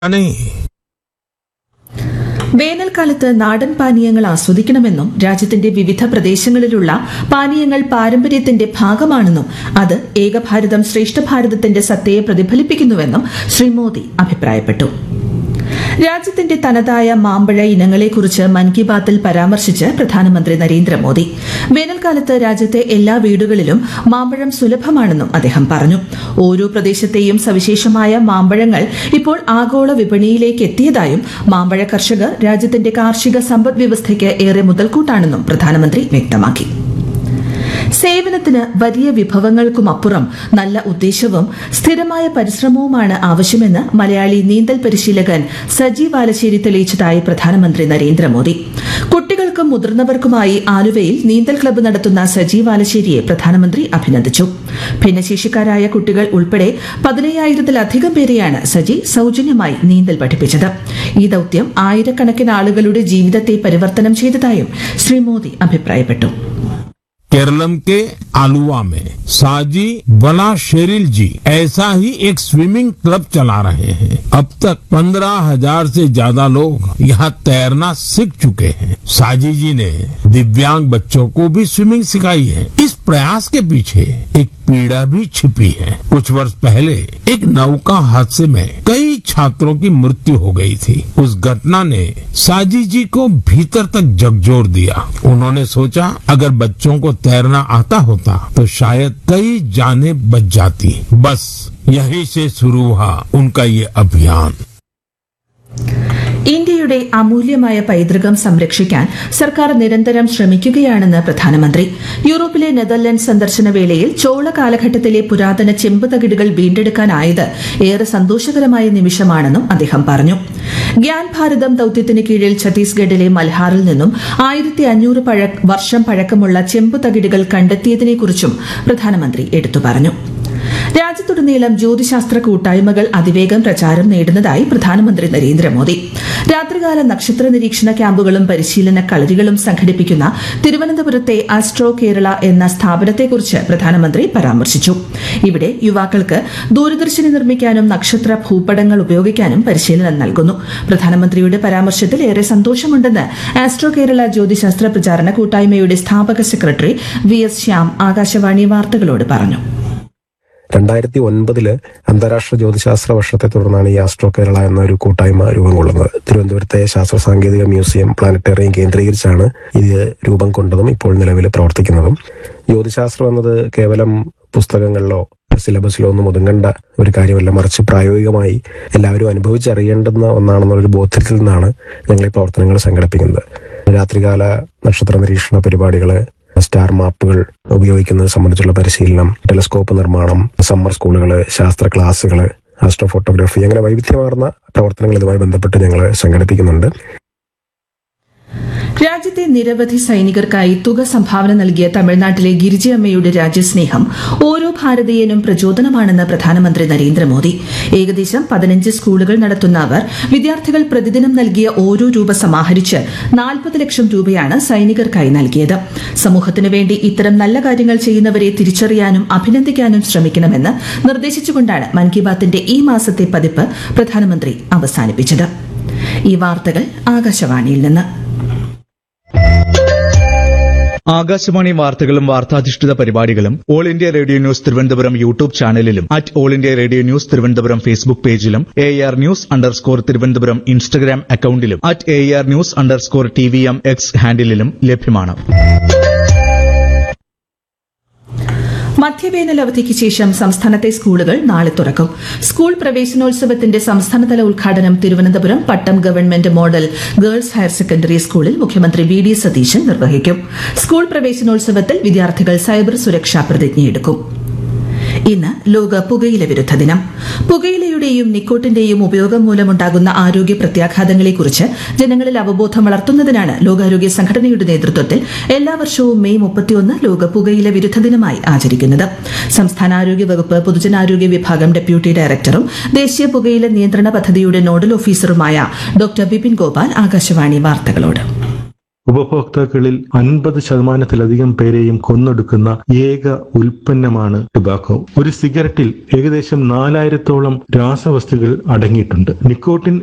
नहीं വേനൽക്കാലത്ത് നാടൻ പാനീയങ്ങൾ ആസ്വദിക്കണമെന്നും രാജ്യത്തിന്റെ വിവിധ പ്രദേശങ്ങളിലുള്ള പാനീയങ്ങൾ പാരമ്പര്യത്തിന്റെ ഭാഗമാണെന്നും അത് ഏകഭാരതം ശ്രേഷ്ഠ ഭാരതത്തിന്റെ സത്തയെ പ്രതിഫലിപ്പിക്കുന്നുവെന്നും ശ്രീ മോദി അഭിപ്രായപ്പെട്ടു രാജ്യത്തിന്റെ തനതായ മാമ്പഴ ഇനങ്ങളെക്കുറിച്ച് മൻ കി ബാത്തിൽ പരാമർശിച്ച് പ്രധാനമന്ത്രി നരേന്ദ്രമോദി വേനൽക്കാലത്ത് രാജ്യത്തെ എല്ലാ വീടുകളിലും മാമ്പഴം സുലഭമാണെന്നും അദ്ദേഹം പറഞ്ഞു ഓരോ പ്രദേശത്തെയും സവിശേഷമായ മാമ്പഴങ്ങൾ ഇപ്പോൾ ആഗോള വിപണിയിലേക്ക് എത്തിയതായും മാമ്പഴ കർഷകർ രാജ്യത്തിന്റെ കാർഷിക സമ്പദ് വ്യവസ്ഥയ്ക്ക് ഏറെ മുതൽക്കൂട്ടാണെന്നും പ്രധാനമന്ത്രി വ്യക്തമാക്കി സേവനത്തിന് വലിയ വിഭവങ്ങൾക്കുമപ്പുറം നല്ല ഉദ്ദേശവും സ്ഥിരമായ പരിശ്രമവുമാണ് ആവശ്യമെന്ന് മലയാളി നീന്തൽ പരിശീലകൻ സജി വാലശ്ശേരി തെളിയിച്ചതായി പ്രധാനമന്ത്രി നരേന്ദ്രമോദി കുട്ടികൾക്കും മുതിർന്നവർക്കുമായി ആലുവയിൽ നീന്തൽ ക്ലബ്ബ് നടത്തുന്ന സജി വാലശ്ശേരിയെ പ്രധാനമന്ത്രി അഭിനന്ദിച്ചു ഭിന്നശേഷിക്കാരായ കുട്ടികൾ ഉൾപ്പെടെ പതിനയ്യായിരത്തിലധികം പേരെയാണ് സജി സൌജന്യമായി നീന്തൽ പഠിപ്പിച്ചത് ഈ ദൌത്യം ആയിരക്കണക്കിന് ആളുകളുടെ ജീവിതത്തെ പരിവർത്തനം ചെയ്തതായും ശ്രീ മോദി അഭിപ്രായപ്പെട്ടു केरलम के आलुवा में साजी बला शेरिल जी ऐसा ही एक स्विमिंग क्लब चला रहे हैं अब तक पंद्रह हजार से ज्यादा लोग यहाँ तैरना सीख चुके हैं साजी जी ने दिव्यांग बच्चों को भी स्विमिंग सिखाई है इस प्रयास के पीछे एक पीड़ा भी छिपी है कुछ वर्ष पहले एक नौका हादसे में कई छात्रों की मृत्यु हो गई थी उस घटना ने साजी जी को भीतर तक झकझोर दिया उन्होंने सोचा अगर बच्चों को तैरना आता होता तो शायद कई जाने बच जाती बस यहीं से शुरू हुआ उनका ये अभियान ഇന്ത്യയുടെ അമൂല്യമായ പൈതൃകം സംരക്ഷിക്കാൻ സർക്കാർ നിരന്തരം ശ്രമിക്കുകയാണെന്ന് പ്രധാനമന്ത്രി യൂറോപ്പിലെ നെതർലൻഡ് സന്ദർശന വേളയിൽ ചോള കാലഘട്ടത്തിലെ പുരാതന ചെമ്പ് തകിടുകൾ വീണ്ടെടുക്കാനായത് ഏറെ സന്തോഷകരമായ നിമിഷമാണെന്നും അദ്ദേഹം പറഞ്ഞു ഗ്യാൻ ഭാരതം ദൌത്യത്തിന് കീഴിൽ ഛത്തീസ്ഗഡിലെ മൽഹാറിൽ നിന്നും ആയിരത്തി അഞ്ഞൂറ് വർഷം പഴക്കമുള്ള ചെമ്പ് തകിടുകൾ കണ്ടെത്തിയതിനെക്കുറിച്ചും പ്രധാനമന്ത്രി എടുത്തു പറഞ്ഞു രാജ്യത്തുടനീളം ജ്യോതിശാസ്ത്ര കൂട്ടായ്മകൾ അതിവേഗം പ്രചാരം നേടുന്നതായി പ്രധാനമന്ത്രി നരേന്ദ്രമോദി രാത്രികാല നക്ഷത്ര നിരീക്ഷണ ക്യാമ്പുകളും പരിശീലന കളരികളും സംഘടിപ്പിക്കുന്ന തിരുവനന്തപുരത്തെ ആസ്ട്രോ കേരള എന്ന സ്ഥാപനത്തെക്കുറിച്ച് പ്രധാനമന്ത്രി പരാമർശിച്ചു ഇവിടെ യുവാക്കൾക്ക് ദൂരദർശിനി നിർമ്മിക്കാനും നക്ഷത്ര ഭൂപടങ്ങൾ ഉപയോഗിക്കാനും പരിശീലനം നൽകുന്നു പ്രധാനമന്ത്രിയുടെ പരാമർശത്തിൽ ഏറെ സന്തോഷമുണ്ടെന്ന് ആസ്ട്രോ കേരള ജ്യോതിശാസ്ത്ര പ്രചാരണ കൂട്ടായ്മയുടെ സ്ഥാപക secretary V S Shyam Akashvani വാർത്തകളോട് പറഞ്ഞു രണ്ടായിരത്തി ഒൻപതില് അന്താരാഷ്ട്ര ജ്യോതിശാസ്ത്ര വർഷത്തെ തുടർന്നാണ് ഈ ആസ്ട്രോ കേരള എന്ന ഒരു കൂട്ടായ്മ രൂപം കൊള്ളുന്നത് തിരുവനന്തപുരത്തെ ശാസ്ത്ര സാങ്കേതിക മ്യൂസിയം പ്ലാനറ്റേറിയം കേന്ദ്രീകരിച്ചാണ് ഇത് രൂപം കൊണ്ടതും ഇപ്പോൾ നിലവിൽ പ്രവർത്തിക്കുന്നതും ജ്യോതിശാസ്ത്രം എന്നത് കേവലം പുസ്തകങ്ങളിലോ സിലബസിലോ ഒന്നും ഒതുങ്ങേണ്ട ഒരു കാര്യമല്ല മറിച്ച് പ്രായോഗികമായി എല്ലാവരും അനുഭവിച്ചറിയേണ്ടുന്ന ഒന്നാണെന്നുള്ളൊരു ബോധ്യത്തിൽ നിന്നാണ് ഞങ്ങൾ ഈ പ്രവർത്തനങ്ങൾ സംഘടിപ്പിക്കുന്നത് രാത്രികാല നക്ഷത്ര നിരീക്ഷണ പരിപാടികള് സ്റ്റാർ മാപ്പുകൾ ഉപയോഗിക്കുന്നത് സംബന്ധിച്ചുള്ള പരിശീലനം ടെലിസ്കോപ്പ് നിർമ്മാണം സമ്മർ സ്കൂളുകള് ശാസ്ത്ര ക്ലാസ്സുകള് ആസ്ട്രോ ഫോട്ടോഗ്രാഫി അങ്ങനെ വൈവിധ്യമാർന്ന പ്രവർത്തനങ്ങൾ ഇതുമായി ബന്ധപ്പെട്ട് ഞങ്ങൾ സംഘടിപ്പിക്കുന്നുണ്ട് രാജ്യത്തെ നിരവധി സൈനികർക്കായി തുക സംഭാവന നൽകിയ തമിഴ്നാട്ടിലെ ഗിരിജയമ്മയുടെ രാജ്യസ്നേഹം ഓരോ ഭാരതീയനും പ്രചോദനമാണെന്ന് പ്രധാനമന്ത്രി നരേന്ദ്രമോദി ഏകദേശം പതിനഞ്ച് സ്കൂളുകൾ നടത്തുന്ന അവർ വിദ്യാർത്ഥികൾ പ്രതിദിനം നൽകിയ ഓരോ രൂപ സമാഹരിച്ച് നാൽപ്പത് ലക്ഷം രൂപയാണ് സൈനികർക്കായി നൽകിയത് സമൂഹത്തിനു വേണ്ടി ഇത്തരം നല്ല കാര്യങ്ങൾ ചെയ്യുന്നവരെ തിരിച്ചറിയാനും അഭിനന്ദിക്കാനും ശ്രമിക്കണമെന്ന് നിർദ്ദേശിച്ചുകൊണ്ടാണ് മൻ കി ബാത്തിന്റെ ഈ മാസത്തെ പതിപ്പ് പ്രധാനമന്ത്രി അവസാനിപ്പിച്ചത് ഈ വാർത്തകൾ ആകാശവാണിയിൽ നിന്ന് ആകാശവാണി വാർത്തകളും വാർത്താധിഷ്ഠിത പരിപാടികളും all India radio news Thiruvananthapuram YouTube ചാനലിലും at all India radio news Thiruvananthapuram Facebook പേജിലും A R news underscore Thiruvananthapuram Instagram അക്കൌണ്ടിലും at A R news underscore T V M X ഹാൻഡിലും ലഭ്യമാണ് മധ്യവേനൽ അവധിക്ക് ശേഷം സംസ്ഥാനത്തെ സ്കൂളുകൾ നാളെ തുറക്കും സ്കൂൾ പ്രവേശനോത്സവത്തിന്റെ സംസ്ഥാനതല ഉദ്ഘാടനം Thiruvananthapuram Pattom government model girls higher secondary സ്കൂളിൽ മുഖ്യമന്ത്രി വി ഡി സതീശൻ നിർവഹിക്കും സ്കൂൾ പ്രവേശനോത്സവത്തിൽ വിദ്യാർത്ഥികൾ സൈബർ സുരക്ഷാ പ്രതിജ്ഞയെടുക്കും ഇന്ന് ലോക പുകയില വിരുദ്ധ ദിനം പുകയിലയുടെയും നിക്കോട്ടിന്റെയും ഉപയോഗം മൂലമുണ്ടാകുന്ന ആരോഗ്യ പ്രത്യാഘാതങ്ങളെക്കുറിച്ച് ജനങ്ങളിൽ അവബോധം വളർത്തുന്നതിനാണ് ലോകാരോഗ്യ സംഘടനയുടെ നേതൃത്വത്തിൽ എല്ലാ വർഷവും മെയ് മുപ്പത്തിയൊന്ന് ലോക പുകയില വിരുദ്ധ ദിനമായി ആചരിക്കുന്നത് സംസ്ഥാന ആരോഗ്യ വകുപ്പ് പൊതുജനാരോഗ്യ വിഭാഗം ഡെപ്യൂട്ടി ഡയറക്ടറും ദേശീയ പുകയില നിയന്ത്രണ പദ്ധതിയുടെ നോഡൽ ഓഫീസറുമായ ഡോക്ടർ ബിപിൻ ഗോപാൽ ആകാശവാണി വാർത്തകളോട് ഉപഭോക്താക്കളിൽ അൻപത് ശതമാനത്തിലധികം പേരെയും കൊന്നൊടുക്കുന്ന ഏക ഉൽപ്പന്നമാണ് ടുബാക്കോ ഒരു സിഗരറ്റിൽ ഏകദേശം നാലായിരത്തോളം രാസവസ്തുക്കൾ അടങ്ങിയിട്ടുണ്ട് നിക്കോട്ടിൻ